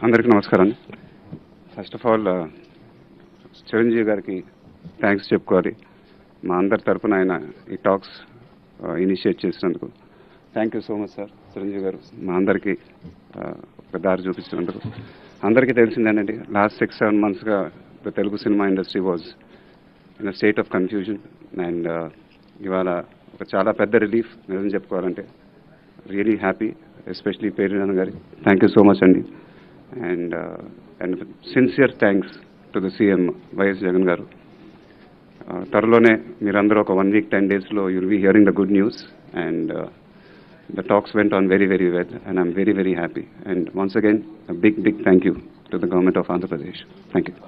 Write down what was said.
అందరికీ నమస్కారం first of all Chiranjeevi గారికి థ్యాంక్స్ చెప్పుకోవాలి మా అందరి తరపున ఆయన ఈ టాక్స్ ఇనిషియేట్ చేసినందుకు thank you so much sir Chiranjeevi garu మా అందరికీ uh, ఒక దారి చూపించినందుకు అందరికీ తెలిసిందేనండి లాస్ట్ సిక్స్ సెవెన్ మంత్స్గా the Telugu cinema industry was in state of confusion and ఇవాళ ఒక చాలా పెద్ద రిలీఫ్ నిజం చెప్పుకోవాలంటే రియలీ హ్యాపీ ఎస్పెషలీ పేరునాన్న గారి థ్యాంక్ యూ సో మచ్ అండి and and sincere thanks to the CM YS Jagan garu Uh, త్వరలోనే మీరందరూ ఒక వన్ వీక్ టెన్ డేస్లో you'll be hearing the good news and the talks went on very very well and I'm very very happy and once again big big thank you to the government of Andhra Pradesh thank you